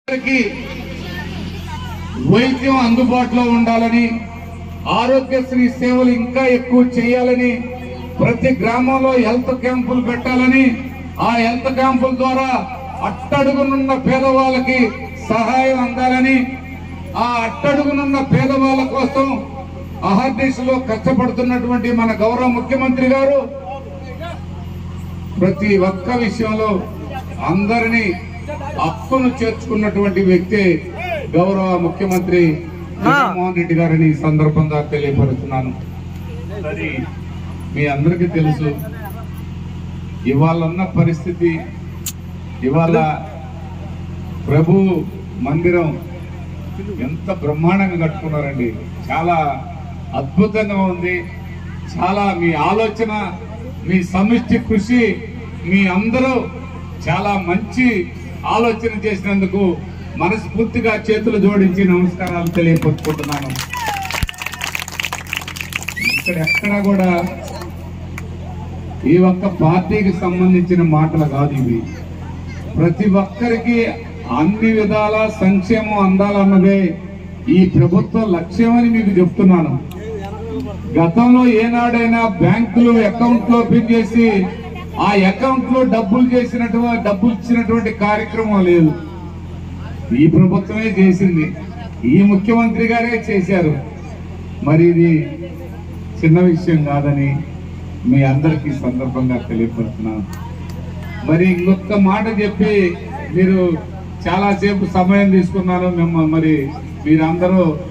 అందరికీ వైద్యం అందుబాటులో ఉండాలని ఆరోగ్యశ్రీ సేవలు ఇంకా ఎక్కువ చేయాలని ప్రతి గ్రామంలో హెల్త్ క్యాంపులు పెట్టాలని ఆ హెల్త్ క్యాంపుల ద్వారా అట్టడుగునున్న పేదవాళ్ళకి సహాయం అందాలని ఆ అట్టడుగునున్న పేదవాళ్ళ కోసం అహర్నిశలో కష్టపడుతున్నటువంటి మన గౌరవ ముఖ్యమంత్రి గారు ప్రతి ఒక్క విషయంలో అందరినీ హక్కును చేర్చుకున్నటువంటి వ్యక్తి గౌరవ ముఖ్యమంత్రి జగన్మోహన్ రెడ్డి గారిని ఈ సందర్భంగా తెలియపరుస్తున్నాను అది మీ అందరికీ తెలుసు ఇవాళ ఉన్న పరిస్థితి ఇవాళ ప్రభు మందిరం ఎంత బ్రహ్మాండంగా కట్టుకున్నారండి చాలా అద్భుతంగా ఉంది చాలా మీ ఆలోచన మీ సమిష్టి కృషి మీ అందరూ చాలా మంచి ఆలోచన చేసినందుకు మనస్ఫూర్తిగా చేతులు జోడించి నమస్కారాలు తెలియపరుచుకుంటున్నాను ఇక్కడ ఎక్కడ కూడా ఈ ఒక్క పార్టీకి సంబంధించిన మాటలు కాదు ఇవి ప్రతి ఒక్కరికి అన్ని విధాల సంక్షేమం అందాలన్నదే ఈ ప్రభుత్వ లక్ష్యం అని మీకు చెప్తున్నాను గతంలో ఏనాడైనా బ్యాంకులు అకౌంట్లు ఓపెన్ చేసి ఆ అకౌంట్ లో డబ్బులు చేసినటువంటి డబ్బులు ఇచ్చినటువంటి కార్యక్రమం లేదు ఈ ప్రభుత్వమే చేసింది ఈ ముఖ్యమంత్రి గారే చేశారు మరి ఇది చిన్న విషయం కాదని మీ అందరికీ ఈ సందర్భంగా తెలియపడుతున్నాను మరి ఇంకొక మాట చెప్పి మీరు చాలాసేపు సమయం తీసుకున్నారు మిమ్మ మరి మీరందరూ